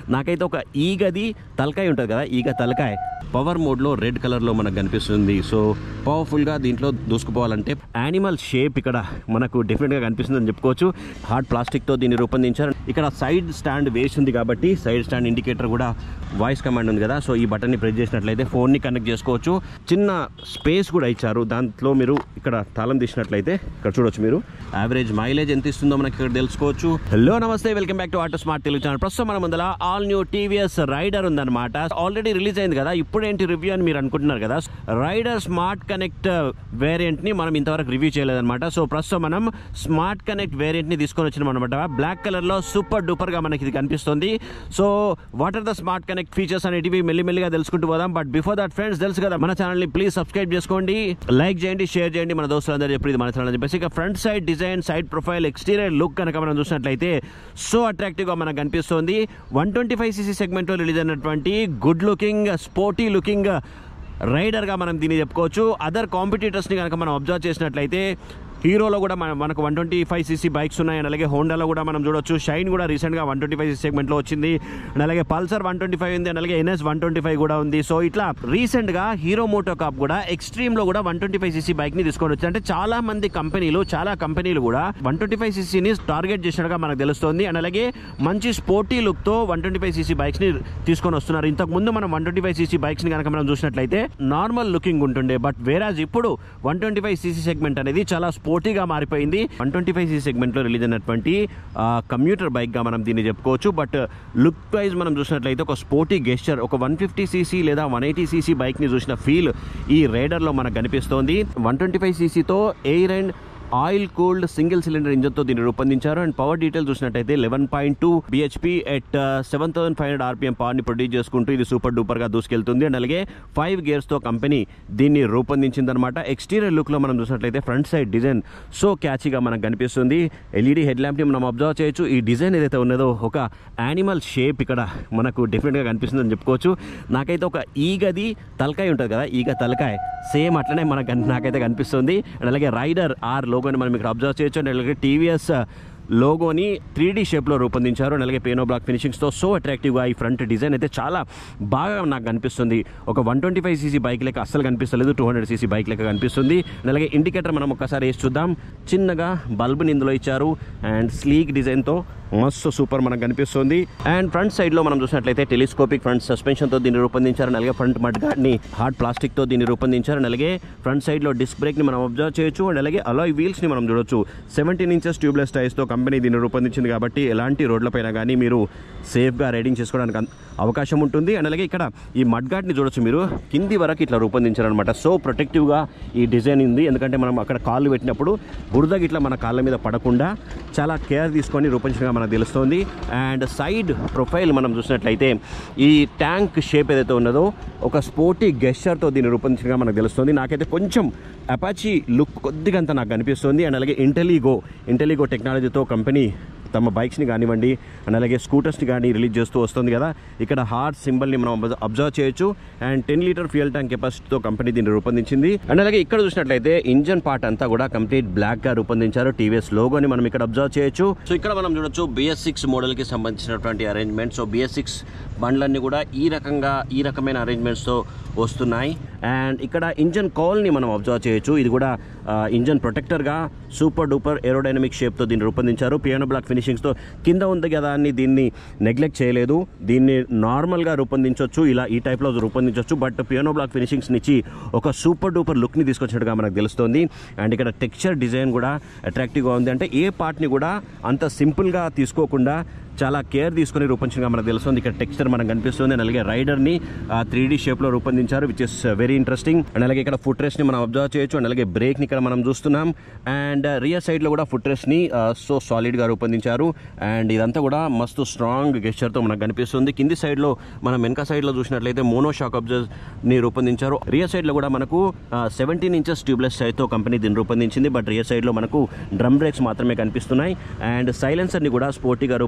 నాకైతే ఒక ఈగది తలకాయ ఉంటుంది కదా ఈగ తలకాయ పవర్ మోడ్లో రెడ్ కలర్లో మనకు కనిపిస్తుంది సో పవర్ఫుల్గా దీంట్లో దూసుకుపోవాలంటే యానిమల్ షేప్ ఇక్కడ మనకు డెఫినెట్గా కనిపిస్తుందని చెప్పుకోవచ్చు హార్డ్ ప్లాస్టిక్తో దీన్ని రూపొందించారు ఇక్కడ సైడ్ స్టాండ్ వేసి ఉంది కాబట్టి సైడ్ స్టాండ్ ఇండికేటర్ కూడా వాయిస్ కమాండ్ ఉంది కదా సో ఈ బటన్ని ప్రెస్ చేసినట్లయితే ఫోన్ని కనెక్ట్ చేసుకోవచ్చు చిన్న స్పేస్ కూడా ఇచ్చారు దాంట్లో మీరు ఇక్కడ తాళం తీసినట్లయితే ఇక్కడ చూడొచ్చు మీరు యావరేజ్ మైలేజ్ ఎంత ఇస్తుందో మనకి ఇక్కడ తెలుసుకోవచ్చు hello namaste welcome back to auto smart Telugu channel ప్రస్తుతం మన ముందర ఆల్ న్యూ టీవీఎస్ రైడర్ ఉందన్నమాట ఆల్రెడీ రిలీజ్ అయింది కదా ఇప్పుడు ఏంటి రివ్యూ అని మీరు అనుకుంటున్నారు కదా రైడర్ స్మార్ట్ కనెక్ట్ వేరియంట్ ని మనం ఇంతవరకు రివ్యూ చేయలేదన్నమాట సో ప్రస్తుతం మనం స్మార్ట్ కనెక్ట్ వేరియంట్ ని తీసుకొని వచ్చినాం అనమాట బ్లాక్ కలర్ లో సూపర్ డూపర్ గా మనకి ఇది కనిపిస్తుంది so what are the smart connect features అనేటివి మెల్లిమెల్లిగా తెలుసుకుంటూ పోదాం బట్ బిఫోర్ దట్ ఫ్రెండ్స్ తెలుసు కదా మన ఛానల్ ని ప్లీజ్ సబ్స్క్రైబ్ చేసుకోండి లైక్ చేయండి షేర్ చేయండి మన దోస్తులందరూ చెప్పి ఇది మన ఛానల్ అని చెప్పేసి ఇక front side design side profile exterior look కనుక మనం చూసినట్లయితే సో అట్రాక్టివ్ గా మనకు కనిపిస్తుంది one twenty five CC segment లో రిలీజ్ అయినటువంటి గుడ్ లుకింగ్ స్పోర్టీ లుకింగ్ రైడర్గా మనం దీన్ని చెప్పుకోవచ్చు అదర్ కాంపిటీటర్స్ని కనుక మనం అబ్జర్వ్ చేసినట్లయితే హీరోలో కూడా మన మనకు one twenty five CC bikes ఉన్నాయి అండ్ అలాగే హోండాలో కూడా మనం చూడొచ్చు షైన్ కూడా రీసెంట్గా వన్ ట్వంటీ ఫైవ్ సీసీ సెగ్మెంట్లో వచ్చింది అండ్ అలాగే పల్సర్ వన్ ట్వంటీ ఫైవ్ ఉంది అండ్ అలాగే ఎన్ఎస్ వన్ ట్వంటీ ఫైవ్ కూడా ఉంది సో ఇట్లా రీసెంట్గా హీరో మోటో కాప్ కూడా ఎక్స్ట్రీమ్లో కూడా వన్ ట్వంటీ ఫైవ్ సీసీ బైక్ని తీసుకొని వచ్చి అంటే చాలా మంది కంపెనీలు చాలా కంపెనీలు కూడా వన్ ట్వంటీ ఫైవ్ సీసీని టార్గెట్ చేసినట్టుగా మనకు తెలుస్తుంది అండ్ అలాగే మంచి స్పోర్టీ లుక్తో వన్ ట్వంటీ ఫైవ్ సీసీ బైక్స్ని తీసుకొని వస్తున్నారు ఇంతకు ముందు మనం వన్ ట్వంటీ ఫైవ్ సీసీ బైక్స్ని కనుక మనం చూసినట్లయితే నార్మల్ లుకింగ్ ఉంటుండే బట్ వేరాజ్ ఇప్పుడు one twenty five CC segment అనేది చాలా స్పోర్టీగా మారిపోయింది వన్ ట్వంటీ ఫైవ్ సీసీ సెగ్మెంట్లో రిలీజ్ అయినటువంటి కమ్యూటర్ బైక్గా మనం దీన్ని చెప్పుకోవచ్చు బట్ లుక్ వైజ్ మనం చూసినట్లయితే ఒక స్పోర్టీ గెస్చర్ ఒక వన్ ఫిఫ్టీ సీసీ లేదా వన్ ఎయిటీ సీసీ బైక్ని చూసిన ఫీల్ ఈ రైడర్లో మనకు కనిపిస్తోంది వన్ ట్వంటీ ఫైవ్ సీసీతో air and oil cooled single cylinder ఇంజన్తో దీన్ని రూపొందించారు అండ్ పవర్ డీటెయిల్ చూసినట్టయితే eleven point two BHP at seven thousand five hundred RPM పవర్ని ప్రొడ్యూస్ చేసుకుంటూ ఇది సూపర్ డూపర్గా దూసుకెళ్తుంది అండ్ అలాగే ఫైవ్ గేర్స్తో కంపెనీ దీన్ని రూపొందించిందనమాట ఎక్స్టీరియర్ లుక్లో మనం చూసినట్లయితే ఫ్రంట్ సైడ్ డిజైన్ సో క్యాచీగా మనకు కనిపిస్తుంది ఎల్ఈడి హెడ్ ల్యాంప్ని మనం అబ్జర్వ్ చేయొచ్చు ఈ డిజైన్ ఏదైతే ఉన్నదో ఒక యానిమల్ షేప్ ఇక్కడ మనకు డెఫినెట్గా కనిపిస్తుందని చెప్పుకోవచ్చు నాకైతే ఒక ఈగది తలకాయ ఉంటుంది కదా ఈగ తలకాయ సేమ్ అట్లనే మనకు కన్- నాకైతే కనిపిస్తుంది అండ్ అలాగే రైడర్ ఆర్ లోగోని మనం ఇక్కడ అబ్జర్వ్ చేయొచ్చు అండ్ అలాగే టీవీఎస్ లోగోని త్రీ డీ షేప్లో రూపొందించారు అండ్ అలాగే పేనో బ్లాక్ ఫినిషింగ్స్తో సో అట్రాక్టివ్గా ఈ ఫ్రంట్ డిజైన్ అయితే చాలా బాగా నాకు కనిపిస్తుంది ఒక one twenty five CC bike లెక్క అస్సలు కనిపిస్తలేదు టూ హండ్రెడ్ సీసీ బైక్ లెక్క కనిపిస్తుంది అండ్ అలాగే ఇండికేటర్ మనం ఒక్కసారి వేసి చూద్దాం చిన్నగా బల్బ్ని ఇందులో ఇచ్చారు అండ్ స్లీక్ డిజైన్తో మస్తు సూపర్ మనకు కనిపిస్తుంది అండ్ ఫ్రంట్ సైడ్ లో మనం చూసినట్లయితే టెలిస్కోపిక్ ఫ్రంట్ సస్పెన్షన్ తో దీన్ని రూపొందించారు అండ్ అలాగే ఫ్రంట్ మడ్ గార్డ్ ని హార్డ్ ప్లాస్టిక్ తో దీన్ని రూపొందించారు అండ్ అలాగే ఫ్రంట్ సైడ్ లో డిస్క్ బ్రేక్ ని మనం అబ్జర్వ్ చేయొచ్చు అండ్ అలాగే అలాయ్ వీల్స్ ని మనం చూడొచ్చు సెవెంటీన్ ఇంచెస్ ట్యూబ్లెస్ టైర్స్ తో కంపెనీ దీన్ని రూపొందించింది కాబట్టి ఎలాంటి రోడ్లపైన కానీ మీరు సేఫ్ గా రైడింగ్ చేసుకోవడానికి అన్- అవకాశం ఉంటుంది అండ్ అలాగే ఇక్కడ ఈ మడ్ గార్డ్ ని చూడొచ్చు మీరు కింది వరకు ఇట్లా రూపొందించారు అనమాట సో ప్రొటెక్టివ్ గా ఈ డిజైన్ ఉంది ఎందుకంటే మనం అక్కడ కాళ్ళు పెట్టినప్పుడు బురద గిట్లా మన కాళ్ళ మీద పడకుండా చాలా కేర్ తీసుకొని రూపొందించగా మనకు తెలుస్తుంది అండ్ సైడ్ ప్రొఫైల్ మనం చూసినట్లయితే ఈ ట్యాంక్ షేప్ ఏదైతే ఉన్నదో ఒక స్పోర్టీ గెస్చర్తో దీన్ని రూపొందించగా మనకు తెలుస్తుంది నాకైతే కొంచెం అపాచీ లుక్ కొద్దిగా అంత నాకు కనిపిస్తుంది అండ్ అలాగే ఇంటెలిగో ఇంటెలిగో టెక్నాలజీతో కంపెనీ తమ బైక్స్ని కానివ్వండి అండ్ అలాగే స్కూటర్స్ని కానీ రిలీజ్ చేస్తూ వస్తుంది కదా ఇక్కడ హార్ట్ సింబల్ని మనం అబ్జర్వ్ చేయొచ్చు and ten litre fuel tank కెపాసిటీతో కంపెనీ దీన్ని రూపొందించింది అండ్ అలాగే ఇక్కడ చూసినట్లయితే ఇంజన్ పార్ట్ అంతా కూడా కంప్లీట్ బ్లాక్ గా రూపొందించారు టీవీఎస్ లోగోని మనం ఇక్కడ అబ్జర్వ్ చేయొచ్చు సో ఇక్కడ మనం చూడొచ్చు బిఎస్ సిక్స్ మోడల్ కి సంబంధించినటువంటి అరేంజ్మెంట్ సో బిఎస్ సిక్స్ బండ్లన్నీ కూడా ఈ రకంగా ఈ రకమైన అరేంజ్మెంట్స్తో వస్తున్నాయి అండ్ ఇక్కడ ఇంజన్ కాల్ని మనం అబ్జర్వ్ చేయొచ్చు ఇది కూడా ఆ, ఇంజన్ ప్రొటెక్టర్గా సూపర్ డూపర్ ఏరోడైనమిక్ షేప్తో దీన్ని రూపొందించారు పియానో బ్లాక్ ఫినిషింగ్స్తో కింద ఉంది కదా అని దీన్ని నెగ్లెక్ట్ చేయలేదు దీన్ని నార్మల్గా రూపొందించవచ్చు ఇలా ఈ టైప్లో రూపొందించవచ్చు బట్ పియానో బ్లాక్ ఫినిషింగ్స్ని ఇచ్చి ఒక సూపర్ డూపర్ లుక్ని తీసుకొచ్చినట్టుగా మనకు తెలుస్తుంది అండ్ ఇక్కడ టెక్స్చర్ డిజైన్ కూడా అట్రాక్టివ్గా ఉంది అంటే ఏ పార్ట్ని కూడా అంత సింపుల్గా తీసుకోకుండా చాలా కేర్ తీసుకొని రూపొందించగా మనకు తెలుస్తుంది ఇక్కడ టెక్స్చర్ మనకు కనిపిస్తుంది అండ్ అలాగే రైడర్ని త్రీ డీ షేప్లో రూపొందించారు which is very interesting and అలాగే ఇక్కడ ఫుట్ రెస్ట్ని మనం అబ్జర్వ్ చేయొచ్చు అండ్ అలాగే బ్రేక్ని ఇక్కడ మనం చూస్తున్నాం అండ్ రియర్ సైడ్లో కూడా ఫుట్ రెస్ట్ని సో సాలిడ్గా రూపొందించారు అండ్ ఇదంతా కూడా మస్తు స్ట్రాంగ్ గెస్చర్తో మనకు కనిపిస్తుంది కింది సైడ్లో మనం వెనక సైడ్లో చూసినట్లయితే మోనో షాక్ ని రూపొందించారు రియర్ సైడ్లో కూడా మనకు సెవెంటీన్ ఇంచెస్ ట్యూబ్లెస్ సైజ్తో కంపెనీ దీన్ని రూపొందించింది బట్ రియర్ సైడ్లో మనకు డ్రమ్ బ్రేక్స్ మాత్రమే కనిపిస్తున్నాయి అండ్ సైలెన్సర్ని కూడా స్పోర్టీగా రూపొందించారు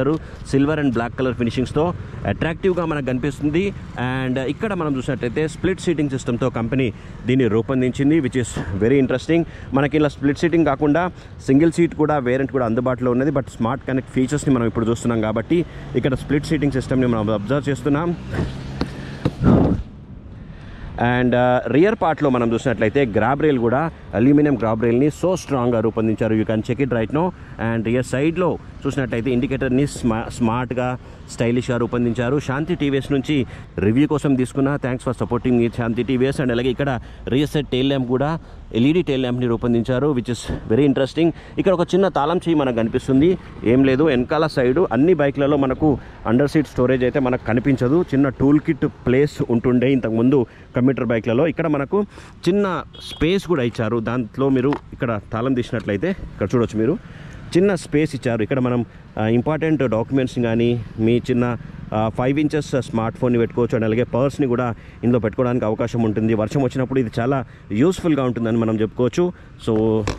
రూపొందించారు సిల్వర్ అండ్ బ్లాక్ కలర్ ఫినిషింగ్స్తో అట్రాక్టివ్గా మనకు కనిపిస్తుంది అండ్ ఇక్కడ మనం చూసినట్లయితే స్ప్లిట్ సీటింగ్ సిస్టమ్తో కంపెనీ దీన్ని రూపొందించింది విచ్ ఇస్ వెరీ ఇంట్రెస్టింగ్ మనకి ఇలా స్ప్లిట్ సీటింగ్ కాకుండా సింగిల్ సీట్ కూడా వేరియంట్ కూడా అందుబాటులో ఉన్నది బట్ స్మార్ట్ కనెక్ట్ ఫీచర్స్ని మనం ఇప్పుడు చూస్తున్నాం కాబట్టి ఇక్కడ స్ప్లిట్ సీటింగ్ సిస్టమ్ని మనం అబ్జర్వ్ చేస్తున్నాం అండ్ రియర్ పార్ట్లో మనం చూసినట్లయితే గ్రాబ్ రైల్ కూడా అల్యూమినియం గ్రాబ్ రైల్ని సో స్ట్రాంగ్గా రూపొందించారు you can check it right no and rear సైడ్లో చూసినట్లయితే ఇండికేటర్ని స్మా స్మార్ట్గా స్టైలిష్గా రూపొందించారు శాంతి టీవీఎస్ నుంచి రివ్యూ కోసం తీసుకున్న థ్యాంక్స్ ఫర్ సపోర్టింగ్ మీ శాంతి టీవీఎస్ అండ్ అలాగే ఇక్కడ రియర్ సైడ్ టైల్ ల్యాంప్ కూడా ఎల్ఈడి టైల్ ల్యాంప్ని రూపొందించారు విచ్ ఇస్ వెరీ ఇంట్రెస్టింగ్ ఇక్కడ ఒక చిన్న తాళం చేయి మనకు కనిపిస్తుంది ఏం లేదు వెనకాల సైడు అన్ని బైక్లలో మనకు అండర్ సీట్ స్టోరేజ్ అయితే మనకు కనిపించదు చిన్న టూల్ కిట్ ప్లేస్ ఉంటుండే ఇంతకుముందు కమ్యూటర్ బైక్లలో ఇక్కడ మనకు చిన్న స్పేస్ కూడా ఇచ్చారు దాంట్లో మీరు ఇక్కడ తాళం తీసినట్లయితే ఇక్కడ చూడొచ్చు మీరు చిన్న స్పేస్ ఇచ్చారు ఇక్కడ మనం ఇంపార్టెంట్ డాక్యుమెంట్స్ కానీ మీ చిన్న ఫైవ్ ఇంచెస్ స్మార్ట్ ఫోన్ని పెట్టుకోవచ్చు అండ్ అలాగే పర్స్ని కూడా ఇందులో పెట్టుకోవడానికి అవకాశం ఉంటుంది వర్షం వచ్చినప్పుడు ఇది చాలా యూస్ఫుల్గా ఉంటుందని మనం చెప్పుకోవచ్చు సో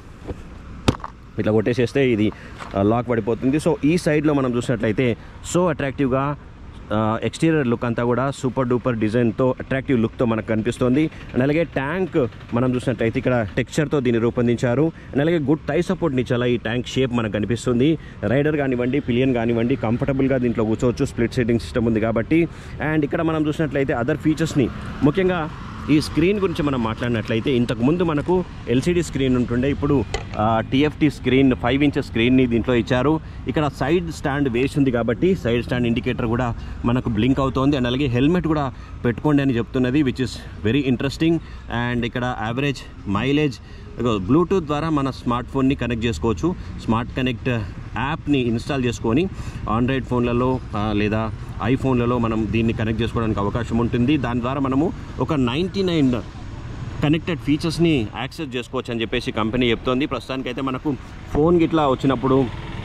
ఇట్లా కొట్టేసేస్తే ఇది లాక్ పడిపోతుంది సో ఈ సైడ్లో మనం చూసినట్లయితే సో అట్రాక్టివ్గా ఎక్స్టీరియర్ లుక్ అంతా కూడా సూపర్ డూపర్ డిజైన్తో అట్రాక్టివ్ లుక్తో మనకు కనిపిస్తుంది అండ్ అలాగే ట్యాంక్ మనం చూసినట్లయితే ఇక్కడ టెక్స్చర్తో దీన్ని రూపొందించారు అండ్ అలాగే గుడ్ టై సపోర్ట్ని చాలా ఈ ట్యాంక్ షేప్ మనకు కనిపిస్తుంది రైడర్ కానివ్వండి పిలియన్ కానివ్వండి కంఫర్టబుల్గా దీంట్లో కూర్చోవచ్చు స్ప్లిట్ సెట్టింగ్ సిస్టమ్ ఉంది కాబట్టి అండ్ ఇక్కడ మనం చూసినట్లయితే అదర్ ఫీచర్స్ని ముఖ్యంగా ఈ స్క్రీన్ గురించి మనం మాట్లాడినట్లయితే ఇంతకు ముందు మనకు ఎల్సిడి స్క్రీన్ ఉంటుండే ఇప్పుడు టీఎఫ్టీ స్క్రీన్ ఫైవ్ ఇంచెస్ స్క్రీన్ని దీంట్లో ఇచ్చారు ఇక్కడ సైడ్ స్టాండ్ వేసి ఉంది కాబట్టి సైడ్ స్టాండ్ ఇండికేటర్ కూడా మనకు బ్లింక్ అవుతోంది అండ్ అలాగే హెల్మెట్ కూడా పెట్టుకోండి అని చెప్తున్నది which is very interesting and ఇక్కడ యావరేజ్ మైలేజ్ బ్లూటూత్ ద్వారా మన స్మార్ట్ ఫోన్ని కనెక్ట్ చేసుకోవచ్చు స్మార్ట్ కనెక్ట్ యాప్ని ఇన్స్టాల్ చేసుకొని ఆండ్రాయిడ్ ఫోన్లలో ఆ, లేదా ఐఫోన్లలో మనం దీన్ని కనెక్ట్ చేసుకోవడానికి అవకాశం ఉంటుంది దాని ద్వారా మనము ఒక నైంటీ నైన్ కనెక్టెడ్ ఫీచర్స్ని యాక్సెస్ చేసుకోవచ్చు అని చెప్పేసి కంపెనీ చెప్తోంది ప్రస్తుతానికైతే మనకు ఫోన్ గిట్లా వచ్చినప్పుడు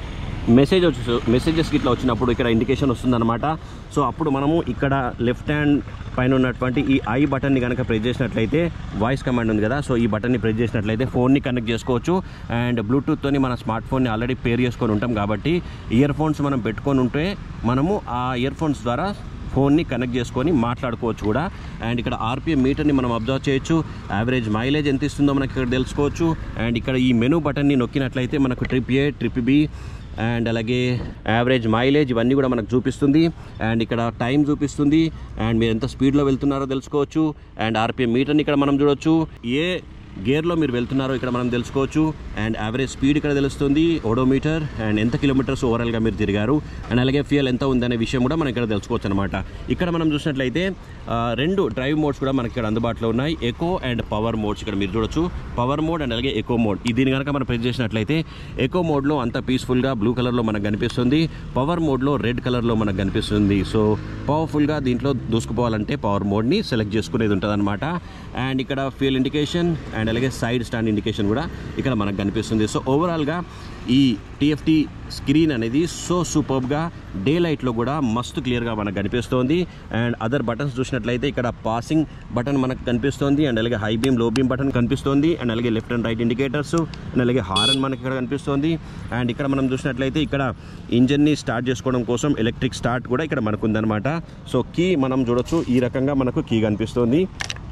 మెసేజ్ వచ్చి మెసేజెస్ ఇట్లా వచ్చినప్పుడు ఇక్కడ ఇండికేషన్ వస్తుందన్నమాట సో అప్పుడు మనము ఇక్కడ లెఫ్ట్ హ్యాండ్ పైన ఉన్నటువంటి ఈ ఐ బటన్ని కనుక ప్రెస్ చేసినట్లయితే వాయిస్ కమాండ్ ఉంది కదా సో ఈ బటన్ని ప్రెస్ చేసినట్లయితే ఫోన్ని కనెక్ట్ చేసుకోవచ్చు అండ్ బ్లూటూత్తోని మన స్మార్ట్ ఫోన్ని ఆల్రెడీ పేర్ చేసుకొని ఉంటాం కాబట్టి ఇయర్ ఫోన్స్ మనం పెట్టుకొని ఉంటే మనము ఆ ఇయర్ ఫోన్స్ ద్వారా ఫోన్ని కనెక్ట్ చేసుకొని మాట్లాడుకోవచ్చు కూడా అండ్ ఇక్కడ ఆర్పిఎం మీటర్ని మనం అబ్జర్వ్ చేయొచ్చు యావరేజ్ మైలేజ్ ఎంత ఇస్తుందో మనకి ఇక్కడ తెలుసుకోవచ్చు అండ్ ఇక్కడ ఈ మెనూ బటన్ని నొక్కినట్లయితే మనకు trip A trip B and అలాగే యావరేజ్ మైలేజ్ ఇవన్నీ కూడా మనకు చూపిస్తుంది అండ్ ఇక్కడ టైం చూపిస్తుంది అండ్ మీరు ఎంత స్పీడ్లో వెళ్తున్నారో తెలుసుకోవచ్చు అండ్ ఆర్పిఎం మీటర్ని ఇక్కడ మనం చూడొచ్చు ఏ గేర్లో మీరు వెళ్తున్నారో ఇక్కడ మనం తెలుసుకోవచ్చు అండ్ యావరేజ్ స్పీడ్ ఇక్కడ తెలుస్తుంది ఓడోమీటర్ అండ్ ఎంత కిలోమీటర్స్ ఓవరాల్గా మీరు తిరిగారు అండ్ అలాగే ఫ్యూయల్ ఎంత ఉందనే విషయం కూడా మనం ఇక్కడ తెలుసుకోవచ్చు అనమాట ఇక్కడ మనం చూసినట్లయితే ఆ, రెండు డ్రైవ్ మోడ్స్ కూడా మనకి ఇక్కడ అందుబాటులో ఉన్నాయి ఎకో అండ్ పవర్ మోడ్స్ ఇక్కడ మీరు చూడొచ్చు పవర్ మోడ్ అండ్ అలాగే ఎకో మోడ్ ఈ దీని కనుక మనం ప్రెస్ చేసినట్లయితే ఎకో మోడ్లో అంత పీస్ఫుల్గా బ్లూ కలర్లో మనకు కనిపిస్తుంది పవర్ మోడ్లో రెడ్ కలర్లో మనకు కనిపిస్తుంది సో పవర్ఫుల్గా దీంట్లో దూసుకుపోవాలంటే పవర్ మోడ్ని సెలెక్ట్ చేసుకునేది ఉంటుంది అనమాట అండ్ ఇక్కడ ఫ్యూయల్ ఇండికేషన్ అండ్ అలాగే సైడ్ స్టాండ్ ఇండికేషన్ కూడా ఇక్కడ మనకు కనిపిస్తుంది సో ఓవరాల్గా ఈ టీఎఫ్టీ స్క్రీన్ అనేది సో సూపర్గా డే లైట్లో కూడా మస్తు క్లియర్గా మనకు కనిపిస్తోంది అండ్ అదర్ బటన్స్ చూసినట్లయితే ఇక్కడ పాసింగ్ బటన్ మనకు కనిపిస్తోంది అండ్ అలాగే high beam low beam button కనిపిస్తోంది అండ్ అలాగే left and right indicators and అలాగే హారన్ మనకి ఇక్కడ కనిపిస్తోంది అండ్ ఇక్కడ మనం చూసినట్లయితే ఇక్కడ ఇంజన్ని స్టార్ట్ చేసుకోవడం కోసం ఎలక్ట్రిక్ స్టార్ట్ కూడా ఇక్కడ మనకు ఉందన్నమాట సో కీ మనం చూడొచ్చు ఈ రకంగా మనకు కీ కనిపిస్తోంది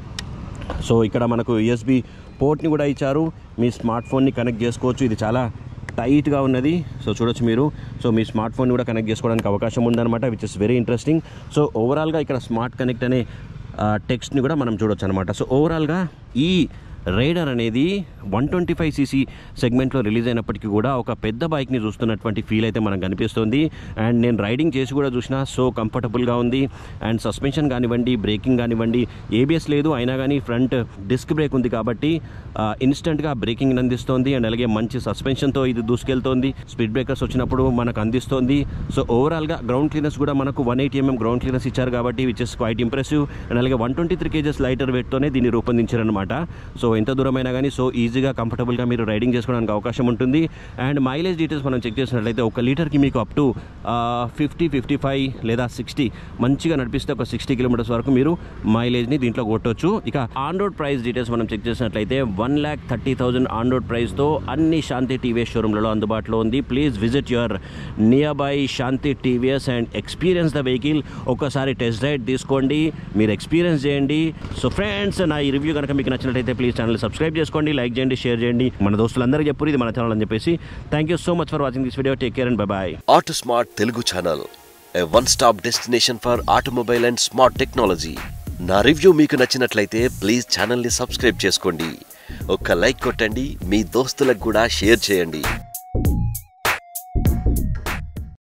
సో ఇక్కడ మనకు యూఎస్బి పోర్ట్ని కూడా ఇచ్చారు మీ స్మార్ట్ ఫోన్ని కనెక్ట్ చేసుకోవచ్చు ఇది చాలా టైట్గా ఉన్నది సో చూడొచ్చు మీరు సో మీ స్మార్ట్ ఫోన్ కూడా కనెక్ట్ చేసుకోవడానికి అవకాశం ఉందన్నమాట which is very interesting so ఓవరాల్గా ఇక్కడ స్మార్ట్ కనెక్ట్ అనే టెక్స్ట్ని కూడా మనం చూడొచ్చు అనమాట సో ఓవరాల్గా ఈ రైడర్ అనేది వన్ ట్వంటీ ఫైవ్ సీసీ సెగ్మెంట్లో రిలీజ్ అయినప్పటికీ కూడా ఒక పెద్ద బైక్ని చూస్తున్నటువంటి ఫీల్ అయితే మనకు కనిపిస్తుంది అండ్ నేను రైడింగ్ చేసి కూడా చూసిన సో కంఫర్టబుల్గా ఉంది అండ్ సస్పెన్షన్ కానివ్వండి బ్రేకింగ్ కానివ్వండి ఏబిఎస్ లేదు అయినా కానీ ఫ్రంట్ డిస్క్ బ్రేక్ ఉంది కాబట్టి ఇన్స్టెంట్గా బ్రేకింగ్ అందిస్తోంది అండ్ అలాగే మంచి సస్పెన్షన్తో ఇది దూసుకెళ్తోంది స్పీడ్ బ్రేకర్స్ వచ్చినప్పుడు మనకు అందిస్తోంది సో ఓవరాల్గా గ్రౌండ్ క్లీనెస్ కూడా మనకు one eighty mm ground clearance ఇచ్చారు కాబట్టి which is quite impressive and అలాగే one twenty three kgs lighter వెయిట్తోనే దీన్ని రూపొందించారనమాట సో ఎంత దూరం అయినా కానీ సో ఈజీగా కంఫర్టబుల్గా మీరు రైడింగ్ చేసుకోవడానికి అవకాశం ఉంటుంది అండ్ మైలేజ్ డీటెయిల్స్ మనం చెక్ చేసినట్లయితే ఒక లీటర్కి మీకు up to fifty fifty five లేదా సిక్స్టీ మంచిగా నడిపిస్తే ఒక సిక్స్టీ కిలోమీటర్స్ వరకు మీరు మైలేజ్ని దీంట్లో కొట్టొచ్చు ఇక ఆన్ రోడ్ ప్రైస్ డీటెయిల్స్ మనం చెక్ చేసినట్లయితే one lakh thirty thousand on road ప్రైస్తో అన్ని శాంతి టీవీఎస్ షోరూమ్లలో అందుబాటులో ఉంది please visit your nearby Shanti TVS and experience the vehicle ఒకసారి టెస్ట్ రైడ్ తీసుకోండి మీరు ఎక్స్పీరియన్స్ చేయండి సో ఫ్రెండ్స్ నా ఈ రివ్యూ కనుక మీకు నచ్చినట్లయితే ప్లీజ్ ఛానల్ సబ్స్క్రైబ్ చేసుకోండి లైక్ చేయండి షేర్ చేయండి మన దోస్తులందరికీ చెప్పు ఇది మన ఛానల్ అని చెప్పేసి thank you so much for watching this video take care and bye bye Auto smart Telugu channel a one stop destination for automobile and smart technology నా రివ్యూ మీకు నచ్చినట్లయితే ప్లీజ్ ఛానల్ని సబ్స్క్రైబ్ చేసుకోండి ఒక్క లైక్ కొట్టండి మీ దోస్తులకు కూడా షేర్ చేయండి